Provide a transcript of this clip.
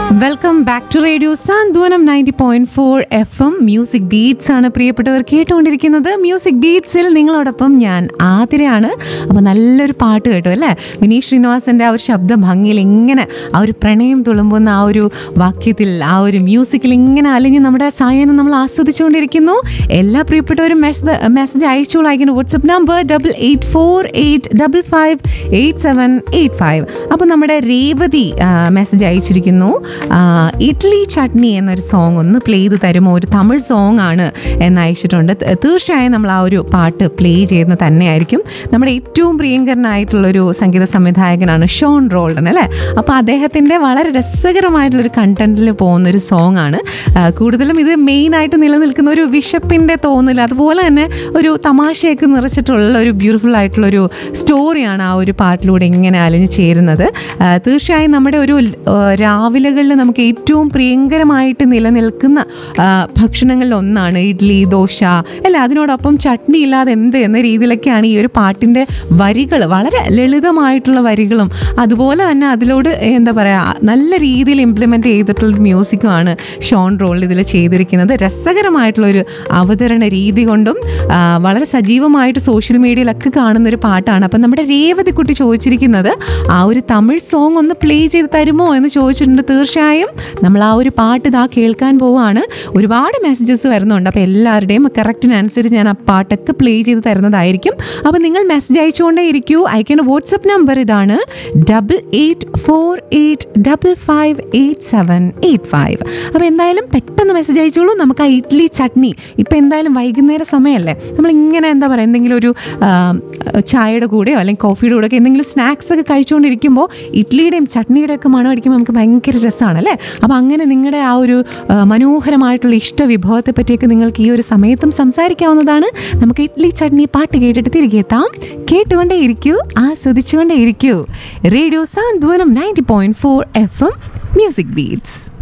welcome back to radio Santhwanam ninety point four F M music beats ആണ് പ്രിയപ്പെട്ടവർ കേട്ടുകൊണ്ടിരിക്കുന്നത് music ബീറ്റ്സിൽ നിങ്ങളോടൊപ്പം ഞാൻ ആതിരയാണ് അപ്പോൾ നല്ലൊരു പാട്ട് കേട്ടു അല്ലേ വിനീത് ശ്രീനിവാസന്റെ ആ ഒരു ശബ്ദ ഭംഗിയിൽ ഇങ്ങനെ ആ ഒരു പ്രണയം തുളുമ്പുന്ന ആ ഒരു വാക്യത്തിൽ ആ ഒരു മ്യൂസിക്കിൽ ഇങ്ങനെ അലിഞ്ഞ് നമ്മുടെ സായനം നമ്മൾ ആസ്വദിച്ചുകൊണ്ടിരിക്കുന്നു എല്ലാ പ്രിയപ്പെട്ടവരും മെസ്സേജ് മെസ്സേജ് അയച്ചോളൂ അയക്കുന്ന WhatsApp number double eight four eight double five eight seven eight five അപ്പോൾ നമ്മുടെ രേവതി മെസ്സേജ് അയച്ചിരിക്കുന്നു ആ, ഇഡ്ലി ചട്നി എന്നൊരു സോങ് ഒന്ന് പ്ലേ ചെയ്ത് തരുമോ ഒരു തമിഴ് സോങ് ആണ് എന്ന് അയച്ചിട്ടുണ്ട് ത- തീർച്ചയായും നമ്മൾ ആ ഒരു പാട്ട് പ്ലേ ചെയ്യുന്ന തന്നെയായിരിക്കും നമ്മുടെ ഏറ്റവും പ്രിയങ്കരനായിട്ടുള്ളൊരു സംഗീത സംവിധായകനാണ് ഷോൺ റോൾഡൻ അല്ലേ അപ്പോൾ അദ്ദേഹത്തിൻ്റെ വളരെ രസകരമായിട്ടുള്ളൊരു കണ്ടന്റിൽ പോകുന്നൊരു സോങ് ആണ് ആ, കൂടുതലും ഇത് മെയിനായിട്ട് നിലനിൽക്കുന്ന ഒരു വിശപ്പിൻ്റെ തോന്നൽ അതുപോലെ തന്നെ ഒരു തമാശയൊക്കെ നിറച്ചിട്ടുള്ള ഒരു ബ്യൂട്ടിഫുൾ ആയിട്ടുള്ളൊരു സ്റ്റോറിയാണ് ആ ഒരു പാട്ടിലൂടെ ഇങ്ങനെ അലിഞ്ഞു ചേരുന്നത് ആ, തീർച്ചയായും നമ്മുടെ ഒരു ആ, രാവിലകളിൽ നമുക്ക് ഏറ്റവും പ്രിയങ്കരമായിട്ട് നിലനിൽക്കുന്ന ആ, ഭക്ഷണങ്ങളിൽ ഒന്നാണ് ഇഡ്ഡലി ദോശ അല്ല അതിനോടൊപ്പം ചട്നി ഇല്ലാതെ എന്ത് എന്ന രീതിയിലൊക്കെയാണ് ഈ ഒരു പാട്ടിൻ്റെ വരികൾ വളരെ ലളിതമായിട്ടുള്ള വരികളും അതുപോലെ തന്നെ അതിലോട് എന്താ പറയുക നല്ല രീതിയിൽ ഇംപ്ലിമെൻ്റ് ചെയ്തിട്ടുള്ള മ്യൂസിക്കുമാണ് ഷോൺ റോൾ ഇതിൽ ചെയ്തിരിക്കുന്നത് രസകരമായിട്ടുള്ളൊരു അവതരണ രീതി കൊണ്ടും ആ, വളരെ സജീവമായിട്ട് സോഷ്യൽ മീഡിയയിലൊക്കെ കാണുന്ന ഒരു പാട്ടാണ് അപ്പം നമ്മുടെ രേവതി കുട്ടി ചോദിച്ചിരിക്കുന്നത് ആ ഒരു തമിഴ് സോങ് ഒന്ന് പ്ലേ ചെയ്ത് തരുമോ എന്ന് ചോദിച്ചിട്ടുണ്ട് തീർച്ചയായും നമ്മൾ ആ ഒരു പാട്ട് ഇതാ കേൾക്കാൻ പോവുകയാണ് ഒരുപാട് മെസ്സേജസ് വരുന്നുണ്ട് അപ്പോൾ എല്ലാവരുടെയും കറക്റ്റിനനുസരിച്ച് ഞാൻ ആ പാട്ടൊക്കെ പ്ലേ ചെയ്ത് തരുന്നതായിരിക്കും അപ്പോൾ നിങ്ങൾ മെസ്സേജ് അയച്ചുകൊണ്ടേ ഇരിക്കൂ അയക്കേണ്ട വാട്സപ്പ് നമ്പർ ഇതാണ് double eight four eight double five eight seven eight five അപ്പോൾ എന്തായാലും പെട്ടെന്ന് മെസ്സേജ് അയച്ചോളൂ നമുക്ക് ആ ഇഡ്ഡലി ചട്നി ഇപ്പോൾ എന്തായാലും വൈകുന്നേര സമയമല്ലേ നമ്മളിങ്ങനെ എന്താ പറയുക എന്തെങ്കിലും ഒരു ആ, ചായയുടെ കൂടെയോ അല്ലെങ്കിൽ കോഫിയുടെ കൂടെ ഒക്കെ എന്തെങ്കിലും സ്നാക്സ് ഒക്കെ കഴിച്ചുകൊണ്ടിരിക്കുമ്പോൾ ഇഡ്ഡലിയുടെയും ചട്നിയുടെയും ഒക്കെ മണം അടിക്കുമ്പോൾ നമുക്ക് ഭയങ്കര രസമാണ് അല്ലേ അപ്പോൾ അങ്ങനെ നിങ്ങളുടെ ആ ഒരു ആ, മനോഹരമായിട്ടുള്ള ഇഷ്ട വിഭവത്തെ പറ്റിയൊക്കെ നിങ്ങൾക്ക് ഈ ഒരു സമയത്തും സംസാരിക്കാവുന്നതാണ് നമുക്ക് ഇഡ്ഡലി ചട്നി പാട്ട് കേട്ടിട്ട് തിരികെ എത്താം കേട്ടുകൊണ്ടേ ഇരിക്കൂ ആസ്വദിച്ചുകൊണ്ടേ ഇരിക്കൂ radio Santhwanam ninety point four F M music beats